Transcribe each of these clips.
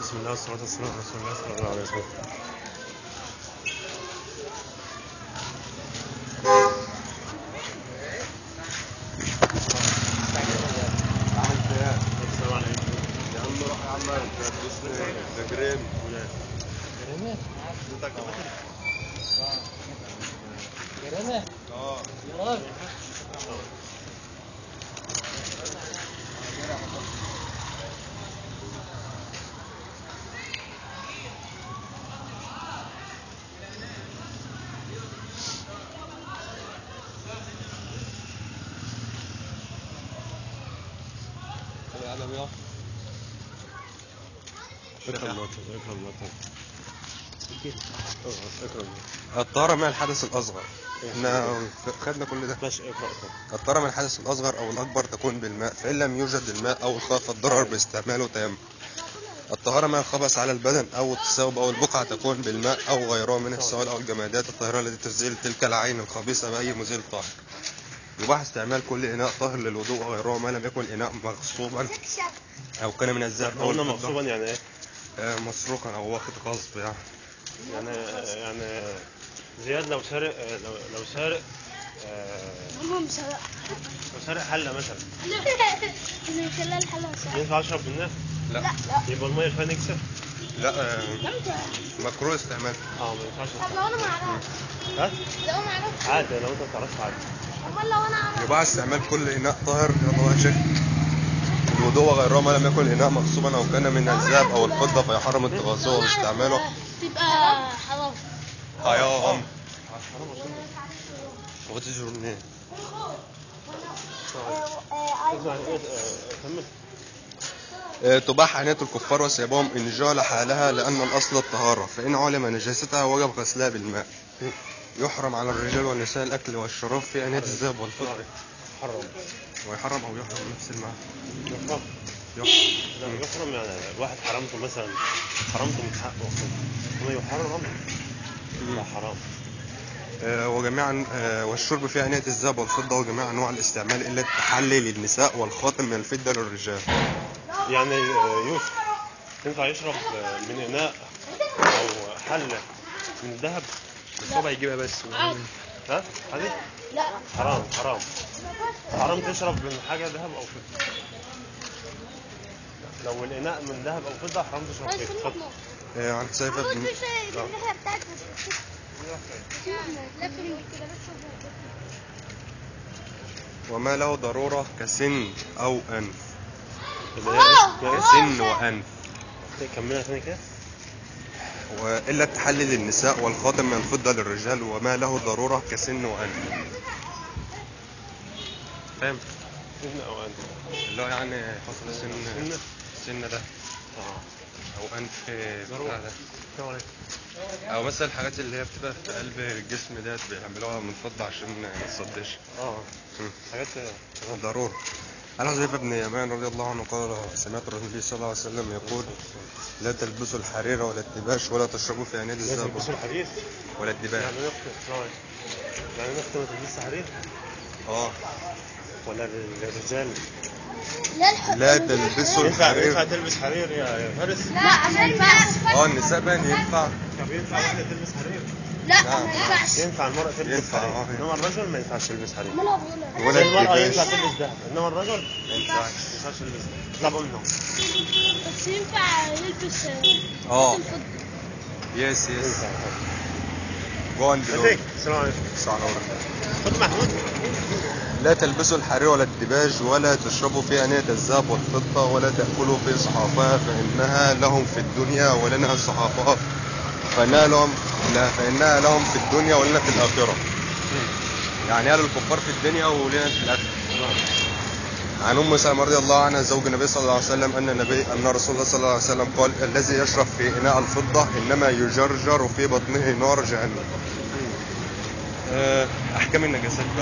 بسم الله والصلاة والسلام على رسول الله صلى الله عليه وسلم السلام عليكم يا عم روح يا عم انت بتدوسني ده جريم اه العالم يا اكرم ناطق اكرم ناطق اه اكرم الطهارة من الحدث الأصغر احنا خدنا كل ده ماشي اقرا اقرا الطهارة من الحدث الأصغر أو الأكبر تكون بالماء فإن لم يوجد الماء أو خاف الضرر باستعماله تيمم الطهارة من الخبث على البدن أو الثوب أو البقعة تكون بالماء أو غيره من السوائل أو الجمادات الطاهرة التي تزيل تلك العين الخبيثة بأي مزيل طاهر يباح استعمال كل إناء طاهر للوضوء وغيره ما لم يكن إناء مغصوبا أو كان من الذهب احنا أو قلنا الفضة مغصوبا يعني ايه؟ آه، مسروقا أو واخد غصب يعني يعني يعني زياد لو سارق لو لو سارق آه، المهم سواء لو سارق حلة مثلا من خلال حلقة ساعة ينفع اشرب منها؟ لا لا يبقى المية فيها نكسة؟ لا آه، امتى مكروه استعمال اه ما ينفعش طب لو انا ما اعرفش ها؟ لو ما اعرفش عادي لو انت ما بتعرفش عادي امال لو انا اعرف يباح استعمال كل إناء طاهر يلا بقى يا شيخ الوضوء وغيره ما لم يكن إناء مغصوبا أو كان من الذهب أو الفضة فيحرم اتخاذه واستعماله تبقى حرام حرام حرام عشان وتجر منين اسمع ايه آه، كمل آه، تباح عناية الكفار وسيبهم إن جهل حالها لأن الأصل الطهارة فإن علم نجاستها وجب غسلها بالماء يحرم على الرجال والنساء الأكل والشراب في عناية الذهب والفضة حرام ويحرم أو يحرم نفس الماء يحرم يحرم لا يحرم يعني الواحد حرمته مثلا حرمته من حقه هو يحرم لا حرام آه، وجميعا آه، والشرب في عناية الذهب والفضة وجميع أنواع الاستعمال إلا التحلي للنساء والخاتم من الفضة للرجال يعني آه، يوسف ينفع يشرب آه، من اناء او حله من ذهب بس هو هيجيبها بس عادي ها هذه لا حرام حرام حرام تشرب من حاجه ذهب او فضه لو الاناء من ذهب او فضه حرام تشرب فيه اتفضل آه، عن سيفة بن في شيء في الناحية بتاعتنا لا في كده بس وما له ضرورة كسن أو أنف اللي هي ايش؟ هي كسن وأنف ايش؟ كملها ثاني كده وإلا التحلي للنساء والخاتم من الفضة للرجال وما له ضرورة كسن وأنف فاهم سن او انت اللي هو يعني فصل سن سن السن ده اه أو أنف بتاع ضرورة. ده السلام عليكم أو مثلا الحاجات اللي هي بتبقى في قلب الجسم ديت بيعملوها من فضة عشان ما تصدش اه مم. حاجات آه، ضرورة عن حذيفة بن يمان رضي الله عنه قال سمعت النبي صلى الله عليه وسلم يقول لا تلبسوا الحرير ولا التباش ولا تشربوا في عناد لازم الذهب يلبسوا الحديث ولا الدباج يعني نخت السلام عليكم يعني نخت ما تلبسش حرير اه ولا الرجال لا الح... لا تلبسوا ينفع الحرير ينفع تلبس حرير يا يا فارس لا ما ينفعش اه النساء بقى ينفع طب ينفع واحدة تلبس حرير لا نعم. ما ينفعش ينفع المرأة تلبس ينفع، حرير آه. انما الرجل ما ينفعش يلبس حرير مالها بغلا ولا المرأة الدباج ينفع تلبس ذهب انما الرجل ما ينفعش ما ينفعش يلبس اطلعوا منهم بس ينفع يلبس اه الفضة يس يس ينفع جو اند ازيك السلام عليكم السلام عليكم خد محمود لا تلبسوا الحرير ولا الدباج ولا تشربوا في أنية الذهب والفضة ولا تأكلوا في صحافها فإنها لهم في الدنيا ولنا صحافها فإنها لهم لا فإنها لهم في الدنيا ولنا في الآخرة يعني أهل الكفار في الدنيا ولنا في الآخرة عن ام سلمة رضي الله عنها زوج النبي صلى الله عليه وسلم ان النبي ان رسول الله صلى الله عليه وسلم قال الذي يشرب في اناء الفضه انما يجرجر في بطنه نار جهنم. آه، احكام النجاسات بقى.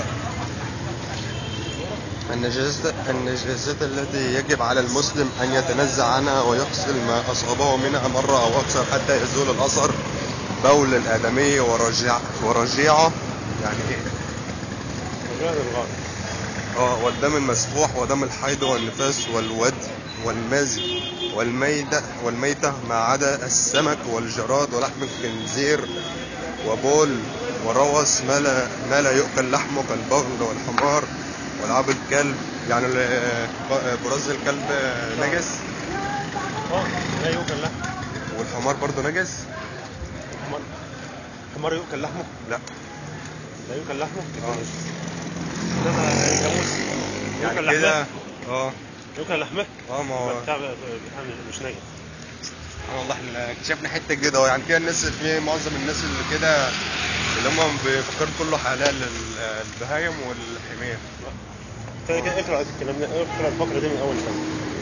النجاسات النجاسات التي يجب على المسلم ان يتنزع عنها ويغسل ما اصابه منها مره او اكثر حتى يزول الاثر بول الادمي ورجيع ورجيعه يعني ايه؟ رجاء الغار اه والدم المسفوح ودم الحيض والنفاس والود والمازي والميتة والميتة ما عدا السمك والجراد ولحم الخنزير وبول وروث ما لا, ما لا يؤكل لحمه كالبغل والحمار ولعاب الكلب يعني ال- براز الكلب نجس اه لا يؤكل لحم والحمار برضه نجس الحمار الحمار يؤكل لحمه لا لا يؤكل لحمه اه انما الجاموس يؤكل يعني لحمه كده اه يؤكل لحمه اه ما هو بتاع بتاع مش نجس آه والله احنا اكتشفنا حته جديده اهو يعني كده الناس في معظم الناس اللي كده اللي هم بيفكروا كله حلال ال- البهايم والحمير تاني كده اقرا الكلام ده اقرا الفقره دي من اول سنه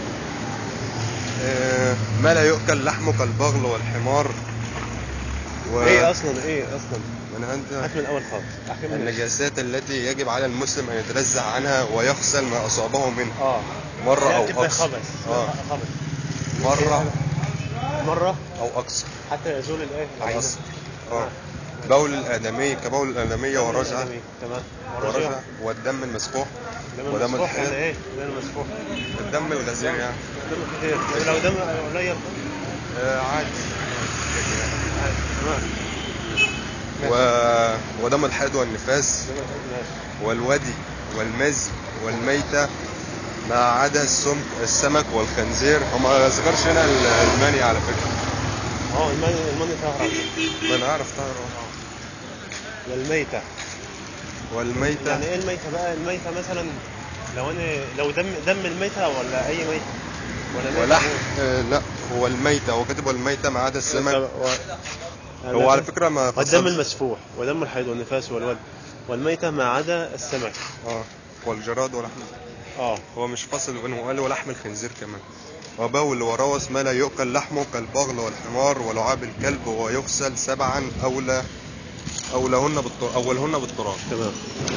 آه، ما لا يؤكل لحمه كالبغل والحمار و... ايه اصلا ايه اصلا من عند هات من الاول خالص احكي من النجاسات التي يجب على المسلم ان يتنزه عنها ويغسل ما اصابه منها اه مره لا، او كده اكثر خبث اه خبث مره مره او اكثر حتى يزول الايه الأصل. اه بول الادمي كبول الادميه ورجعه تمام تمام ورجع والدم المسفوح دم ودم المسفوح الحيض. يعني ايه دم مسفوح الدم الغزير يعني دم كتير طب لو دم قليل آه عادي عادي. تمام و... ودم الحيض والنفاس دم الحيض ماشي والودي والمزي والميتة ما عدا السمك السمك والخنزير هو ما ذكرش هنا ال- المني على فكرة اه الماني الماني تهرب ما انا اعرف تعرف للميتة والميتة يعني ايه الميتة بقى الميتة مثلا لو انا لو دم دم الميتة ولا اي ميتة ولا ميتة ولحم آه لا هو الميتة هو كاتب والميتة ما عدا السمك و... هو على فكرة ما والدم فصلش المسفوح ودم الحيض والنفاس والود والميتة ما عدا السمك اه والجراد ولحم اه هو مش فاصل بينهم قال ولحم الخنزير كمان وبول وروث ما لا يؤكل لحمه كالبغل والحمار ولعاب الكلب ويغسل سبعا أولى أولهن بالتراب أولهن بالتراب تمام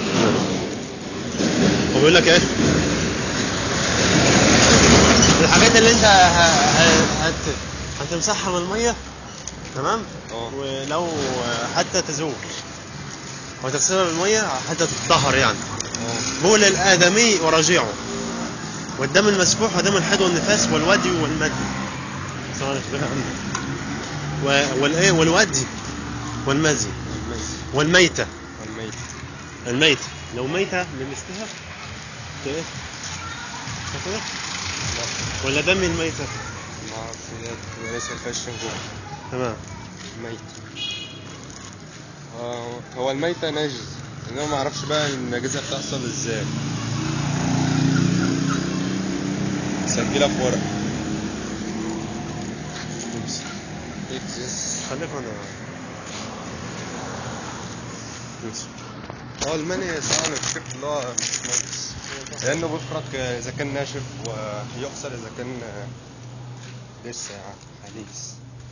هو بيقول لك ايه الحاجات اللي انت ه... ه... هت... هتمسحها من الميه تمام اه. ولو حتى تزول وتغسلها بالميه حتى تتطهر يعني بول الادمي ورجيعه والدم المسفوح ودم الحيض والنفاس والودي والمدي ثواني اشبهها عندك و- والايه والودي والمزي المز والميته والميت الميتة لو ميتة لمستها كده كده ولا دم الميتة ما اعرفش ده ليس الفاشن جوه تمام ميت آه، هو الميتة نجس انما ما اعرفش بقى النجاسة بتحصل ازاي مسجلة في ورق اكزيس خليك انا ماشي. هو المني سواء اكتشفت اللي هو مش نجس لانه بيفرق اذا كان ناشف ويغسل اذا كان لسه يعني حديث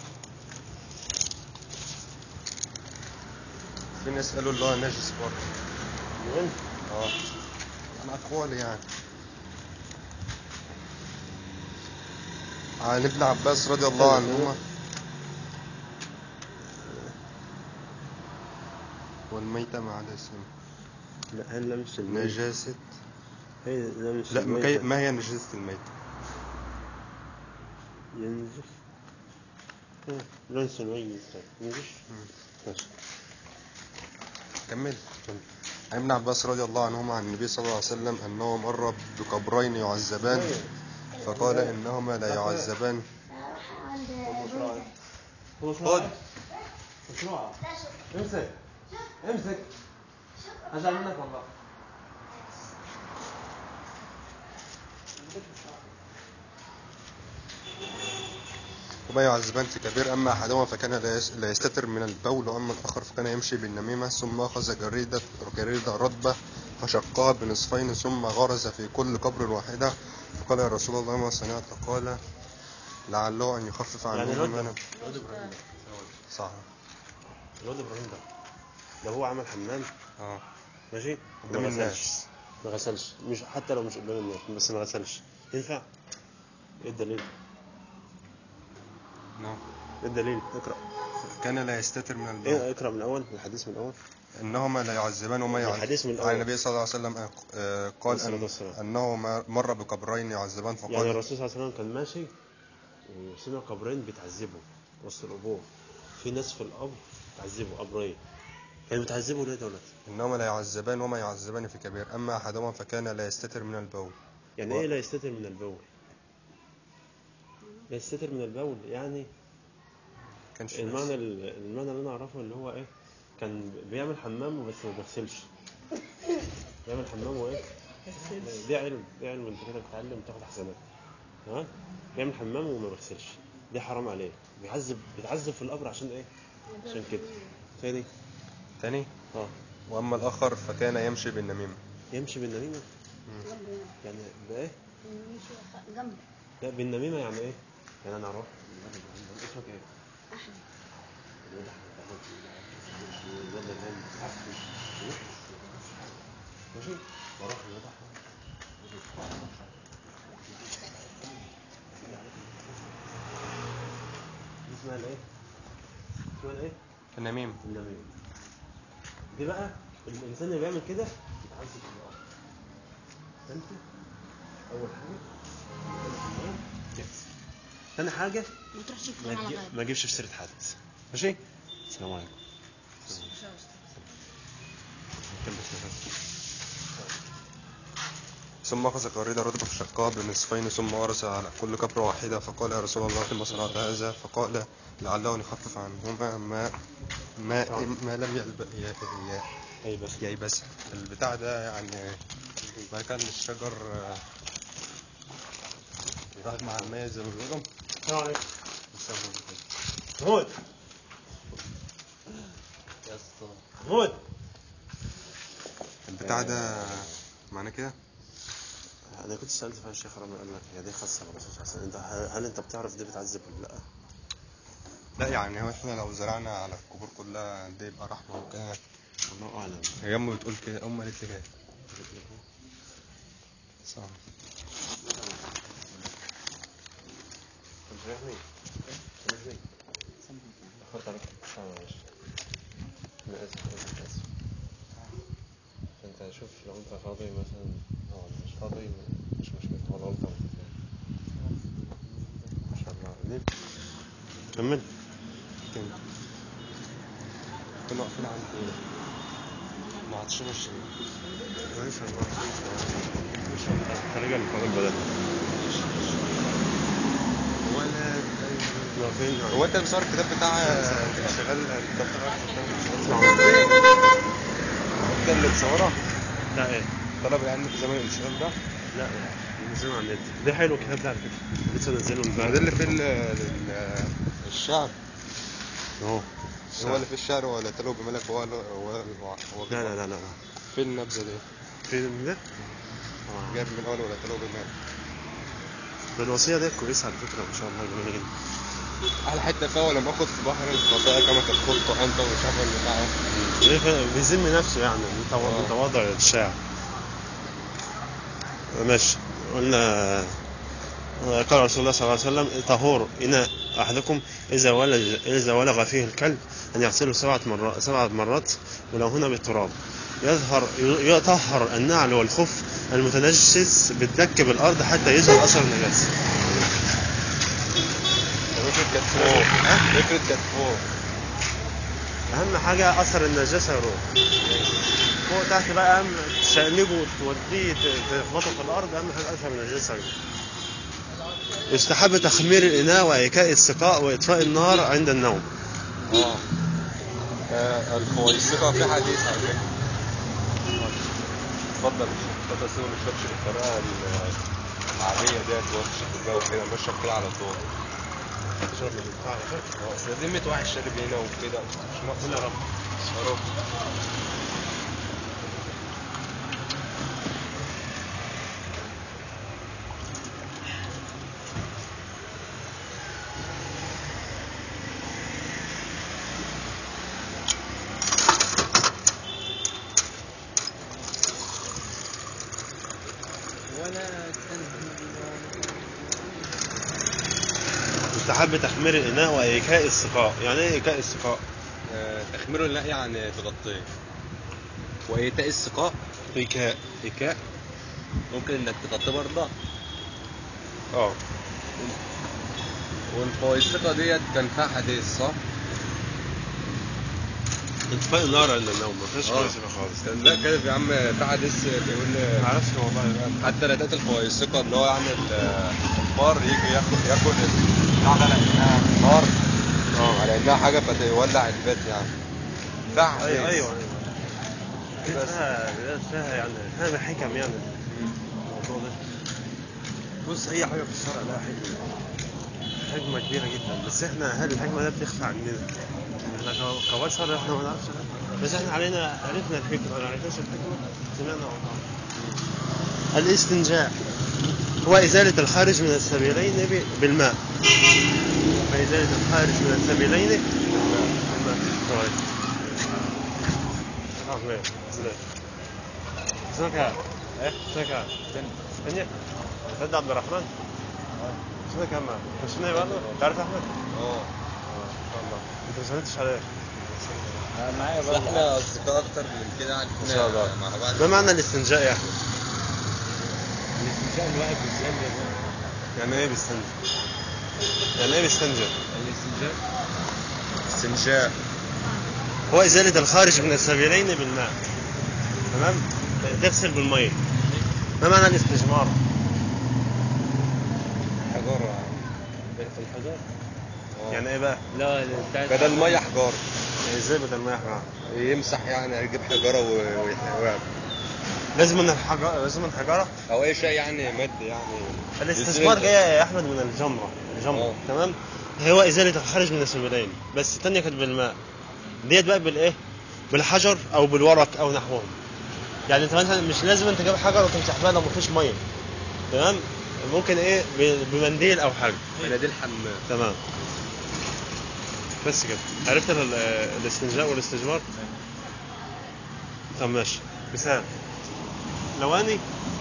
في ناس قالوا اللي هو نجس برضه وين؟ اه عن اقوال يعني عن ابن عباس رضي الله عنهما والميتة مع عدا السم لا هل مش الميتة نجاسة هي لا مش لا ما كي- الميتة ما هي نجاسة الميتة ينزف إيه، لون سنوي ينزف ماشي كمل عن ابن عباس رضي الله عنهما عن النبي صلى الله عليه وسلم أنه مر بقبرين يعذبان فقال إنهما لا يعذبان خد مشروع امسك امسك ازعل منك والله وما يعذبان في كبير أما أحدهما فكان لا يس- لا يستتر من البول وأما الآخر فكان يمشي بالنميمة ثم أخذ جريدة جريدة رطبة فشقها بنصفين ثم غرز في كل قبر واحدة فقال يا رسول الله ما صنعت قال لعله أن يخفف يعني عنهم الواد ما ده لم الواد ابراهيم ده صح الواد ابراهيم ده لو هو عمل حمام اه ماشي قدام ما غسلش. الناس ما غسلش مش حتى لو مش قدام الناس بس ما غسلش ينفع ايه الدليل نعم ايه الدليل اقرا كان لا يستتر من البول ايه اقرا من الاول الحديث من الاول انهما لا يعذبان وما يعذب الحديث من الأول. عن النبي صلى الله عليه وسلم آه، قال عليه الصلاة أن والسلام. انه ما- مر بقبرين يعذبان يعني فقال الرسول صلى الله عليه وسلم كان ماشي وسمعوا قبرين بيتعذبوا وسط القبور في ناس في القبر بيتعذبوا قبرين كانوا بيتعذبوا ليه دولت؟ إنهما لا يعذبان وما يعذبان في كبير أما أحدهما فكان لا يستتر من البول يعني و- ايه لا يستتر من البول؟ لا يستتر من البول يعني كانش المعنى ال- المعنى اللي انا اعرفه اللي هو ايه كان بيعمل حمام بس ما بيغسلش بيعمل حمام وايه دي علم دي علم انت كده بتتعلم تاخد حسنات ها بيعمل حمام وما بيغسلش دي حرام عليه بيعذب بيتعذب في القبر عشان ايه عشان كده تاني تاني اه وأما الآخر فكان يمشي بالنميمة يمشي بالنميمه يعني بايه جنب لا بالنميمه يعني ايه يعني انا اروح اسمك ايه احمد الواد أحمد، أحمد. الواد ده كان إيه؟ ماشي بروح الواد أحمد. دي اسمها الايه؟ اسمها الايه؟ النميمة النميمة دي بقى الانسان اللي بيعمل كده بيتعذب في الارض فهمت؟ اول حاجه يغسل. تاني حاجه ما تروحش ما تتكلم على تجي- غيرك ما تجيبش في سيره حد ماشي السلام عليكم كمل سيرتك. ثم أخذ قريدة رتبة الشقاء بنصفين ثم ورث على كل كبر واحدة فقال يا رسول الله لما صنعت هذا فقال لعله يخفف عنهما ما ما ما لم يلب- ي- ي- اي بس ييبس البتاع ده يعني ما كان الشجر آه، يروح مع المية زي ما بيقولوا السلام عليكم محمود يا اسطى محمود البتاع ده معناه كده انا كنت سالت فيها الشيخ رامي قال لك هي دي خاصه بالرسول صلى الله عليه وسلم انت هل انت بتعرف دي بتعذب ولا لا؟ لا يعني هو احنا لو زرعنا على القبور كلها دي يبقى رحمة وكده الله اعلم هي امي بتقول كده امي قالت لي كده صح كنت سامحني سامحني اخرت عليك ساعة معلش انا اسف اسف اسف فانت شوف لو انت فاضي مثلا او مش فاضي مش مشكلة هو الغلطة انت فاهم ما شاء الله عليك كمل كده كنا واقفين عند ما عطشنا الشمال ما شاء الله الطريقة اللي فاضل بدل ولا واقفين هو انت مصور الكتاب بتاع شغال الكتاب بتاع انت اللي مصوره لا ايه طلب العلم في زمن الانشغال ده لا نزلوا على النت ده حلو الكتاب ده على فكرة لسه نزله ده امبارح اللي في ال- ال- الشعر اهو هو اللي في الشعر ولا تلو بملك هو هو هو لا لا لا لا في النبذه دي فين ده؟ جايب من اول ولا تلو بملك الوصية دي كويسة على فكرة ما شاء الله جميلة جدا احلى حته فيها ولم اخذ في بحر الخطايا كما تخط انت ومش عارف البتاع ده. إيه ف- بيذم نفسه يعني متوا- آه. متواضع للشاعر ماشي قلنا قال رسول الله صلى الله عليه وسلم طهور إناء أحدكم إذا ولج إذا ولغ فيه الكلب أن يغسله سبعة مرات سبعة مرات ولو هنا بالتراب يظهر يطهر النعل والخف المتنجس بالدك بالأرض حتى يظهر أثر النجاسة افرض كانت فوق ها افرض كانت فوق اهم حاجه اثر النجاسه يروح فوق تحت بقى اهم تشقلبه وتوديه ت- تخبطه في الارض اهم حاجه اثر النجاسه يروح يستحب تخمير الاناء وايكاء السقاء واطفاء النار عند النوم اه آه، الخويصقة في حديث على فكرة اتفضل اتفضل سيبه ما تشربش بالطريقة ال- العادية ديت وتشرب الجو كده بشرب كده على طول تشرب من البتاع على فكره هو اصل ذمة واحد شارب هنا وكده مش ناقص يا رب. يا رب يستحب تخمير الاناء وايكاء السقاء يعني ايه ايكاء السقاء آه، تخميره لا يعني تغطيه وإيتاء السقاء ايكاء ايكاء ممكن انك تغطيه برضه اه والفويسقة ديت كان فيها حديث صح؟ انطفاء النار عند النوم ما فيش آه. كويس خالص كان لا كده يا عم في حديث بيقول ما اعرفش والله حتى لا تأتي الفويسقة اللي هو يعني ال- الفار يجي ياكل ياكل البتاع ده على انها نار اه على انها حاجة فتولع البيت يعني فيها حديث ايوه ايوه بس. فيها فيها يعني فيها حكم يعني الموضوع ده بص اي حاجه في الشرع لها حكمه حكمه كبيره جدا بس احنا هل الحكمه ده بتخفى عننا احنا ك- كبشر احنا ما نعرفش الحكمة. بس احنا علينا عرفنا الحكمه ما عرفناش الحكمه سمعنا وطعنا الاستنجاء هو ازاله الخارج من السبيلين ب- بالماء وإزالة الخارج من السبيلين بالماء طيب. خلاص ماشي سلام اسمك يا ايه اسمك يا ثانية سيد عبد الرحمن اسمك يا احمد مش ناي برضه تعرف احمد اه اه ان شاء الله انت ما سالتش عليه معايا بس احنا اصدقاء اكتر من كده يعني ان شاء الله مع بعض ما معنى الاستنجاء يا احمد الاستنجاء الواحد بالزل يعني ايه بيستنجى يعني ايه بيستنجى الاستنجاء استنشاق هو ازالة الخارج من السبيلين بالماء تمام تغسل بالمية ما معنى الاستجمار حجارة في الحجار يعني ايه بقى لا بتاع بدل مية حجارة يعني ازاي بدل ما يحرق يمسح يعني يجيب حجارة و- ويحرقها لازم من الحجارة لازم من الحجارة او اي شيء يعني مد يعني الاستثمار جاي يا احمد من الجمرة الجمرة آه. تمام هو ازالة الخارج من السبيلين بس الثانية كانت بالماء ديت بقى بالايه بالحجر او بالورق او نحوهم يعني انت مثلا مش لازم انت تجيب حجر وتمسح بقى لو مفيش ميه تمام ممكن ايه ب- بمنديل او حاجه مناديل حمام تمام بس كده عرفت ال- الاستنجاء والاستجمار طب ماشي مثال لو اني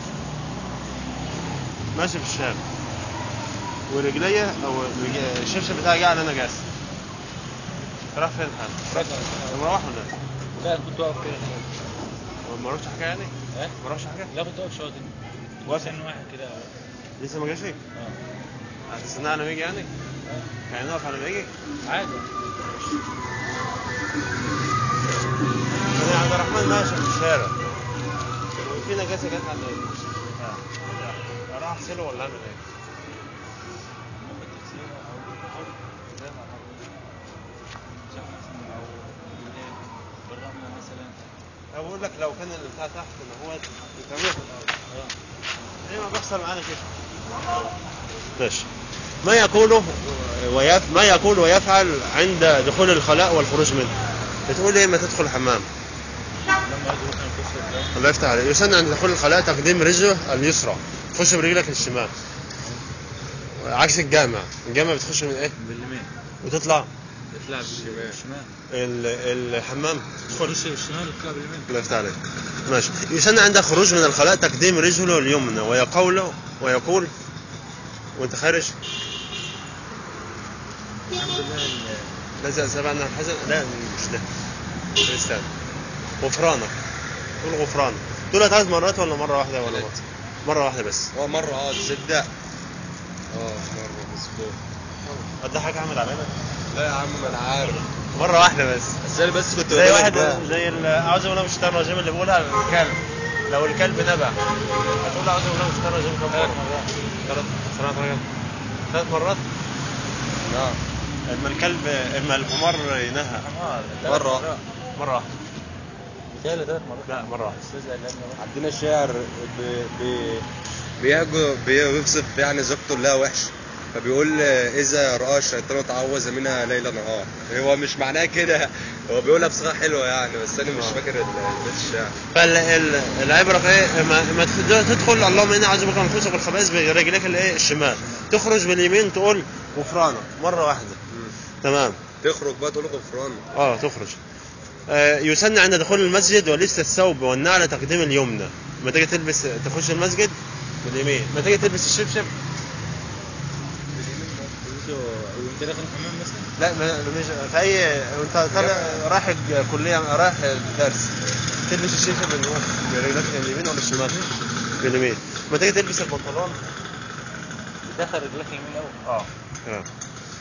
ماشي في الشارع ورجليا او رج- الشبشب بتاعي جه على نجاسه راح فين الحال؟ مروح ولا لا؟ لا كنت واقف كده ما رحتش حاجه يعني؟ ها؟ ما رحتش حاجه؟ لا كنت واقف شويه كده واقف؟ واقف واحد كده لسه ما جاش؟ اه هتستناه على ما يجي يعني؟ اه يعني نقف على ما يجي؟ عادي انا يا عبد الرحمن ماشي في الشارع وفي نجاسه جت على البتاع اروح اغسله ولا اعمل ايه؟ ممكن تغسلها او تحط زي ما حط شاف مثلا او بالايه بالرمله مثلا أنا بقول لك لو كان البتاع تحت ان هو بتعمله في الارض اه زي ما بيحصل معانا كده ماشي ما يقوله ويف... ما يقول ويفعل عند دخول الخلاء والخروج منه بتقول ايه ما تدخل الحمام لما يجي ممكن يخش قدام الله يفتح عليك يسن عند دخول الخلاء تقديم رجله اليسرى تخش برجلك الشمال عكس الجامع الجامع بتخش من ايه باليمين وتطلع تطلع بالشمال الشمال ال- الحمام تدخل تخش بالشمال وتطلع باليمين الله يفتح عليك ماشي يسن عند خروج من الخلاء تقديم رجله اليمنى ويقول ويقول وانت خارج الحمد لله ال- لازم سبعنا الحزن لا مش ده استنى غفرانك تقول غفرانك تقولها ثلاث مرات ولا مرة واحدة ولا مرة مرة واحدة بس هو مرة اه تصدق اه مرة مظبوط هتضحك احمد علينا لا يا عم ما انا عارف مرة واحدة بس بس انا بس كنت زي بقول لك واحد بقى. زي ال- اعوذ بالله من الشيطان الرجيم اللي بيقولها الكلب لو الكلب نبع هتقول اعوذ بالله من الشيطان الرجيم كم ثلاث مرة؟ مرات ثلاث ثلاث مرات ثلاث مرات نعم اما الكلب اما الحمار ينهى حمار مرة. مرات مرة واحدة متهيألي ثلاث مرات لا مرة واحدة استاذ علمنا عندنا شاعر بي بي بيهجو بيوصف يعني زوجته اللي هي وحش فبيقول اذا راى الشيطان تعوذ منها ليل نهار هو مش معناه كده هو بيقولها بصيغه حلوه يعني بس انا مش آه. فاكر ال- البيت الشعر فالعبره في ايه؟ ما ما تد- تدخل اللهم اني اعوذ بك من الخبث والخبائث برجليك الايه الشمال تخرج باليمين تقول غفرانك مره واحده تمام تخرج بقى تقول غفران اه تخرج آه يسن عند دخول المسجد ولبس الثوب والنعل تقديم اليمنى لما تيجي تلبس تخش المسجد باليمين لما تيجي تلبس الشبشب وانت داخل الحمام مثلا لا ما مش في اي وانت طالع رايح الكليه رايح الدرس تلبس الشبشب من هو برجلك اليمين ولا الشمال؟ باليمين لما تيجي تلبس البنطلون دخل رجلك يمين قوي اه تمام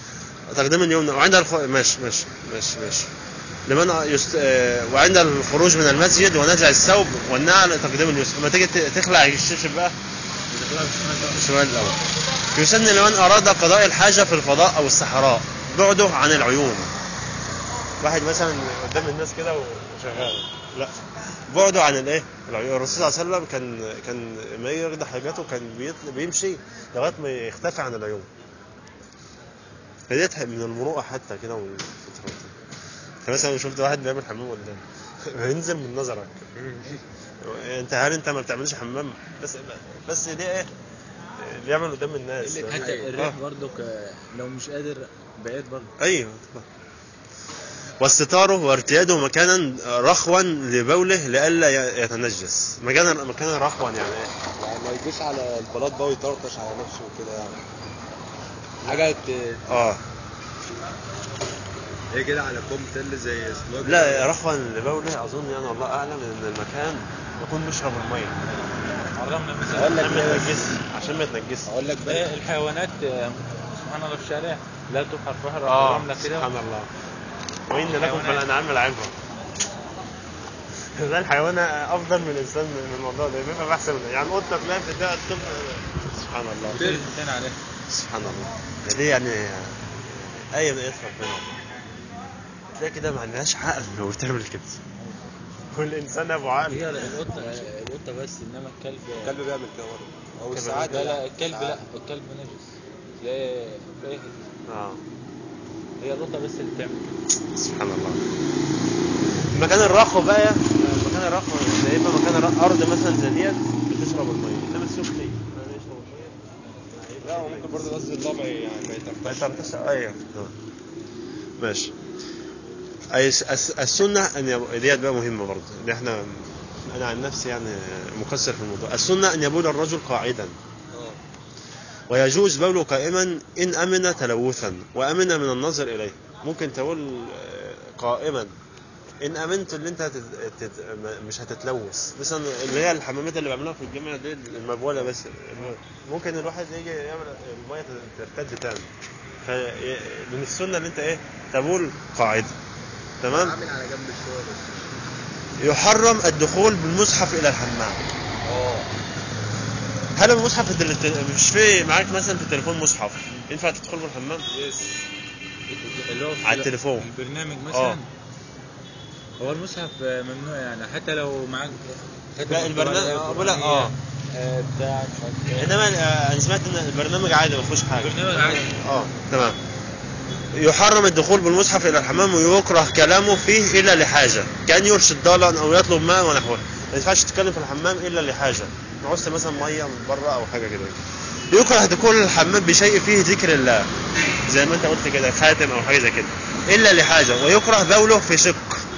تقديم اليمنى وعند الخ... ماشي ماشي ماشي ماشي لمن يست... آه، وعند الخروج من المسجد ونزع الثوب والنعل تقديم اليسرى لما تيجي ت- تخلع الشبشب بقى الشمال الاول يسن لمن اراد قضاء الحاجه في الفضاء او الصحراء بعده عن العيون واحد مثلا قدام الناس كده وشغال لا بعده عن الايه العيون الرسول صلى الله عليه وسلم كان كان ما يقضي حاجاته كان بيطل... بيمشي لغايه ما يختفي عن العيون فديت من المروءه حتى كده ومن الفطرة. فمثلا شفت واحد بيعمل حمام قدام هينزل من نظرك انت هل انت ما بتعملش حمام بس بس دي ايه بيعمل قدام الناس حتى آه. الريح برضو لو مش قادر بعيد برضو ايوه طبعا. واستتاره وارتياده مكانا رخوا لبوله لئلا ي- يتنجس مكانا مكانا رخوا يعني ايه يعني ما يجيش على البلاط بقى ويطرطش على نفسه وكده يعني حاجة ت- اه هي كده على كوم تل زي سلوج لا رخوا لبوله اظن يعني الله اعلم ان المكان يكون بيشرب الميه حرمنا أقول لك عشان ما ليه؟ يتنجسش عشان ما يتنجسش اقول لك بقى إيه الحيوانات آه، سبحان الله في الشارع لا تبحر فهر اه الرملة كده سبحان الله وان لكم في الحيوانات. الانعام العبره ده الحيوان افضل من الانسان من الموضوع ده بيبقى احسن من يعني القطه تلاقي في ده الطب سبحان الله وتلت تاني عليه سبحان الله ده دي يعني آية من آيات ربنا تلاقي كده ما عندهاش عقل وبتعمل كده والإنسان أبو عقل هي القطة القطة بس إنما الكلب الكلب بيعمل كده برضه او الكلب ساعات لا لا الكلب لا الكلب نجس تلاقي تلاقي آه هي القطة بس اللي بتعمل كده سبحان الله المكان الرخو بقى المكان الرخو زي ما مكان الرخو أرض مثلا زي ديت بتشرب المية إنما السفلي ما يشرب المية لا هو ممكن برضه قصدي الضبع يعني ما ما يترتاش يترتش ايوه آه. ماشي أي الس- الس- السنة أن يب... ديت بقى مهمة برضه إن إحنا أنا عن نفسي يعني مقصر في الموضوع السنة أن يبول الرجل قاعدا اه ويجوز بوله قائما إن أمن تلوثا وأمن من النظر إليه ممكن تقول آه، قائما إن أمنت اللي أنت هتت... هتت... م- مش هتتلوث مثلا اللي هي الحمامات اللي بعملوها في الجامعة دي المبولة بس ممكن الواحد يجي يعمل المية ترتد تاني ف... من السنة اللي أنت إيه تبول قاعدا تمام عامل على جنب الشوية بس يحرم الدخول بالمصحف إلى الحمام اه هل المصحف في التل... مش في معاك مثلا في التليفون مصحف ينفع تدخل بالحمام؟ يس اللي هو في على التليفون. البرنامج آه. مثلا هو المصحف آه، ممنوع يعني حتى لو معاك لا، البرنامج- آه، بقول لك آه. آه، بتاع مش عارف إيه. انما آه، انا سمعت ان البرنامج عادي ما فيهوش حاجه البرنامج عادي. اه تمام يحرم الدخول بالمصحف الى الحمام ويكره كلامه فيه الا لحاجه كان يرشد ضالا او يطلب ماء ونحوه ما ينفعش تتكلم في الحمام الا لحاجه عوزت مثلا ميه من بره او حاجه كده يكره دخول الحمام بشيء فيه ذكر الله زي ما انت قلت كده خاتم او حاجه زي كده الا لحاجه ويكره بوله في شق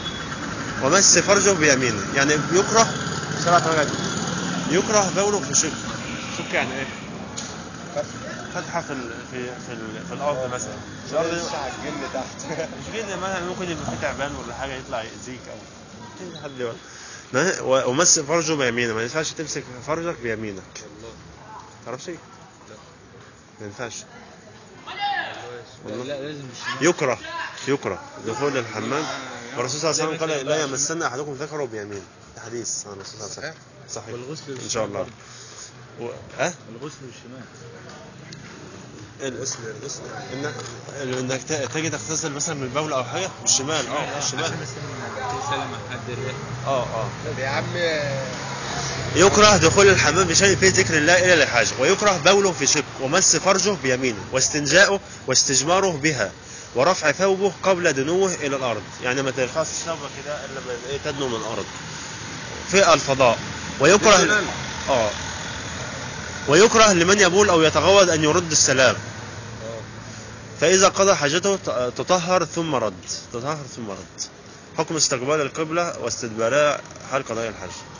ومس فرجه بيمينه يعني يكره سبعة حاجات يكره بوله في شق شق يعني ايه فتحه في ال... في في, ال... في الارض مثلا الارض دي- مش على الجن تحت مش كده مثلا ممكن يبقى في تعبان ولا حاجه يطلع يأذيك او كده حد يقول. ما و- ومس فرجه بيمينه ما ينفعش تمسك فرجك بيمينك والله تعرفش ايه؟ ما ينفعش لا والله لا لازم بالشمال يكره يكره دخول الحمام والرسول صلى الله عليه وسلم قال لا يمسن احدكم ذكره بيمينه ده حديث عن الرسول صلى الله عليه وسلم صحيح والغسل ان بالشمال شاء الله برضه. و... أه؟ الغسل بالشمال الغسل الغسل انك انك ت- تيجي تغتسل مثلا من البول او حاجه بالشمال اه بالشمال عشان مثلا تسلم على حد الريح اه اه طب يا عم يكره دخول الحمام بشيء فيه ذكر الله الا لحاجه ويكره بوله في شق ومس فرجه بيمينه واستنجاؤه واستجماره بها ورفع ثوبه قبل دنوه الى الارض يعني ما ترفعش ثوبك كده الا لما إيه تدنو من الارض في الفضاء ويكره بالجلال. اه ويكره لمن يبول او يتغوط ان يرد السلام اه فإذا قضى حاجته ت- تطهر ثم رد تطهر ثم رد حكم استقبال القبلة واستدبارها حال قضاء الحج